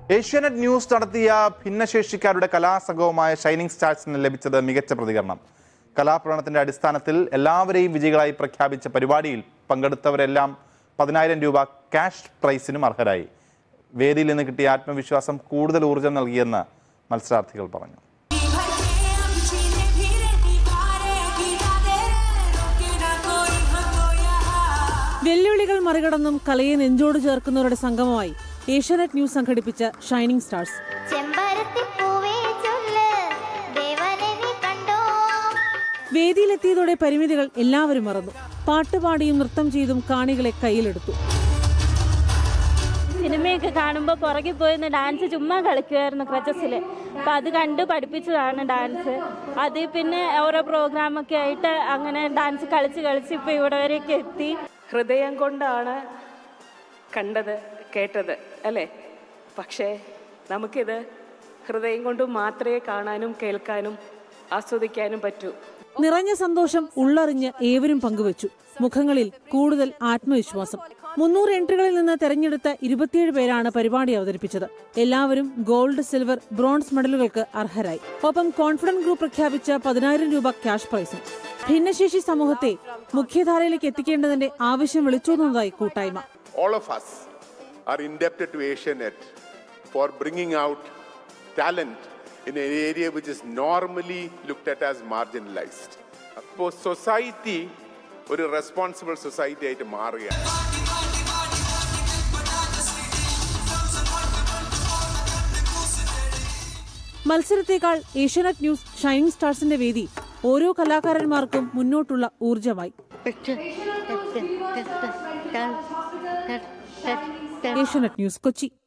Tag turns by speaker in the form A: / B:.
A: Asianet news നടത്തിയ ഭിന്നശേഷിക്കാരുടെ കലാസംഘവുമായ shining സ്റ്റാർസിന് ലഭിച്ചത് മികച്ച പ്രതികരണം കലാപ്രകടനത്തിന്റെ അടിസ്ഥാനത്തിൽ എല്ലാവരെയും വിജയികളായി പ്രഖ്യാപിച്ച പരിപാടിയിൽ പങ്കെടുത്തവരെല്ലാം പതിനായിരം രൂപ ക്യാഷ് പ്രൈസിനും അർഹരായി വേദിയിൽ നിന്ന് കിട്ടിയ ആത്മവിശ്വാസം കൂടുതൽ ഊർജം നൽകിയെന്ന് മത്സരാർത്ഥികൾ പറഞ്ഞു
B: വെല്ലുവിളികൾ മറികടന്നും കലയെ നെഞ്ചോട് ചേർക്കുന്നവരുടെ സംഗമമായി ഏഷ്യാനെറ്റ് ന്യൂസ് സംഘടിപ്പിച്ച ഷൈനിങ് സ്റ്റാർസ്
C: ചെമ്പരത്തിപ്പൂവേ ചൊല്ല് ദേവനെ നീ കണ്ടോ
B: വേദിയിലെത്തിയതോടെ പരിമിതികൾ എല്ലാവരും മറന്നു പാട്ടുപാടിയും നൃത്തം ചെയ്തും കാണികളെ കയ്യിലെടുത്തു
D: സിനിമയൊക്കെ കാണുമ്പോൾ പുറകെ പോയിരുന്ന ഡാൻസ് ചുമ്മാ കളിക്കുമായിരുന്നു ക്രച്ചസിൽ അപ്പം അത് കണ്ട് പഠിപ്പിച്ചതാണ് ഡാൻസ് അത് പിന്നെ ഓരോ പ്രോഗ്രാമൊക്കെ ആയിട്ട് അങ്ങനെ ഡാൻസ് കളിച്ച് കളിച്ച് ഇപ്പോൾ ഇവിടെ വരെയൊക്കെ എത്തി
E: ഹൃദയം കൊണ്ടാണ് കണ്ടത് കേട്ടത് അല്ലേ പക്ഷേ നമുക്കിത് ഹൃദയം കൊണ്ട് മാത്രമേ കാണാനും കേൾക്കാനും ആസ്വദിക്കാനും പറ്റൂ
B: നിറഞ്ഞ സന്തോഷം ഉള്ളറിഞ്ഞ് ഏവരും പങ്കുവച്ചു മുഖങ്ങളിൽ കൂടുതൽ ആത്മവിശ്വാസം മുന്നൂറ് എൻട്രികളിൽ നിന്ന് തെരഞ്ഞെടുത്ത ഇരുപത്തിയേഴ് പേരാണ് പരിപാടി അവതരിപ്പിച്ചത് എല്ലാവരും ഗോൾഡ് സിൽവർ ബ്രോൺസ് മെഡലുകൾക്ക് അർഹരായി ഒപ്പം കോൺഫിഡന്റ് ഗ്രൂപ്പ് പ്രഖ്യാപിച്ച പതിനായിരം രൂപ ക്യാഷ് പ്രൈസും ഭിന്നശേഷി സമൂഹത്തെ മുഖ്യധാരയിലേക്ക് എത്തിക്കേണ്ടതിന്റെ ആവശ്യം വിളിച്ചോതുന്നതായി കൂട്ടായ്മ
F: all of us are indebted to AsiaNet for bringing out talent in an area which is normally looked at as marginalized. അപ്പോൾ സൊസൈറ്റി ഒരു റെസ്പോൺസിബിൾ സൊസൈറ്റി ആയിട്ട് മാറുകയാണ്
B: മത്സരത്തേക്കാൾ ഏഷ്യാനെറ്റ് ന്യൂസ് ഷൈനിങ് സ്റ്റാർസിന്റെ വേദി ഓരോ കലാകാരന്മാർക്കും മുന്നോട്ടുള്ള ഊർജമായി ഏഷ്യാനെറ്റ് ന്യൂസ് കൊച്ചി